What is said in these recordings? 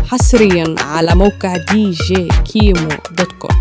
حصريا على موقع دي جي كيمو دوت كوم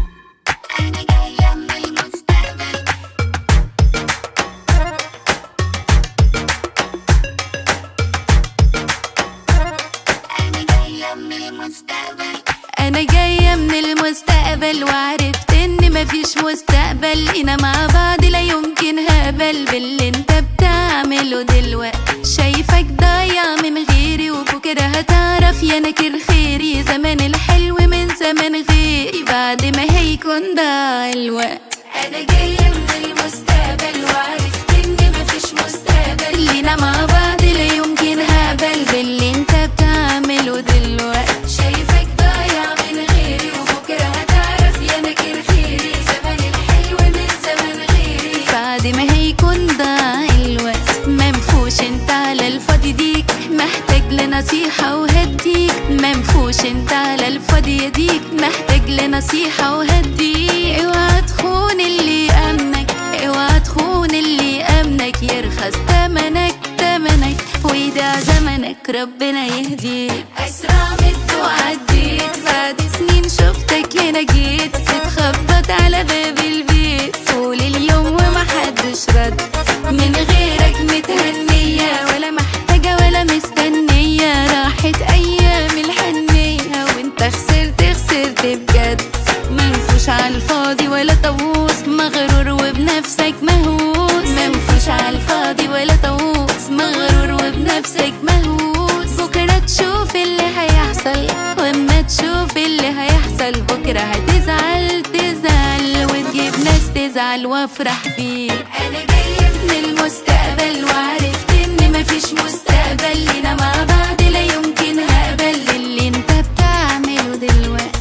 انا جاية من المستقبل وعرفت ان مفيش مستقبل هنا مع بعض لا يمكن هبل باللي انت بتعمله دلوقتي شايفك ضايع من غيري وبكرة هتعرف يا نكر خيري زمان الحلو من زمان غيري بعد ما هيكون ضاع الوقت انا جاية من المستقبل وعرفت ان مفيش مستقبل لينا مع بعض لا يمكن هبل باللي انت بتعمله دلوقتي شايفك ضايع من غيري وبكرة هتعرف يا نكر خيري زمان الحلو من زمان غيري بعد ما هيكون ضاع الوقت منفوش انت على الفاضي ديك محتاج لنصيحة وهديك منفوش انت على الفاضي يديك محتاج لنصيحة وهديك اوعى تخون اللي امنك اوعى تخون اللي امنك يرخص تمنك تمنك ويدع زمنك ربنا يهديك اسرع مت وعديت بعد سنين شفتك هنا جيت تتخبط على باب البيت طول اليوم ومحدش رد من غيرك متهنية ولا محتاجة ولا مستنية راحت أيام الحنية وانت خسرت خسرت بجد منفوش على الفاضي ولا طاووس مغرور وبنفسك مهووس منفوش على الفاضي ولا طاووس مغرور وبنفسك مهووس بكرة تشوف اللي هيحصل واما تشوف اللي هيحصل بكرة هتزعل تزعل وتجيب ناس تزعل وافرح فيك انا جاية من المستقبل وعرفت ان مفيش مستقبل لينا مع بعض لا يمكن هقبل اللي انت بتعمله دلوقتي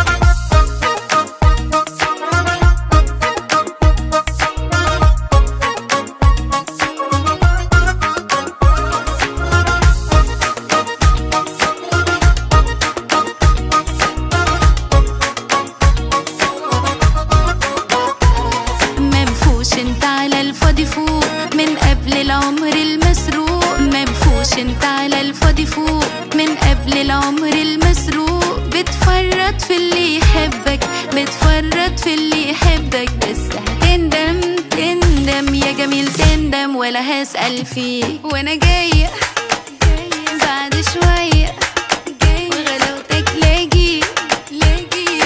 منفوش انت على الفاضي فوق من قبل العمر المسروق منفوش انت على الفاضي فوق من قبل العمر المسروق بتفرط في اللي يحبك بتفرط في اللي يحبك بس هتندم تندم يا جميل تندم ولا هسأل فيك وانا جاية بعد شوية وغلاوتك لاجي لاجي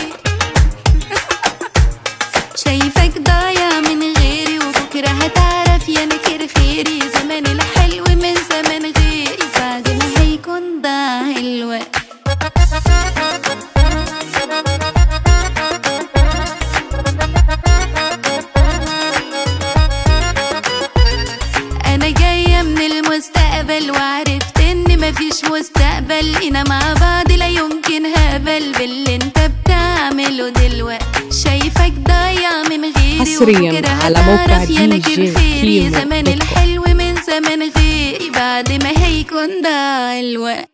شايفك ضايع من غيري وبكرة هتعرف يا نكر خيري زمان الحلو من زمان غيري بعد ما هيكون ضاع الوقت انا جاية من المستقبل وعرفت ان مفيش مستقبل هنا مع بعض لا يمكن هبل باللي انت بتعمله دلوقتي شايفك ضايع من غيري حصرياً وبكرة على موقع هتعرف يا دي نكر جي خيري كيمو زمان دوت كوم. الحلو من زمان غيري بعد ما هيكون ضاع الوقت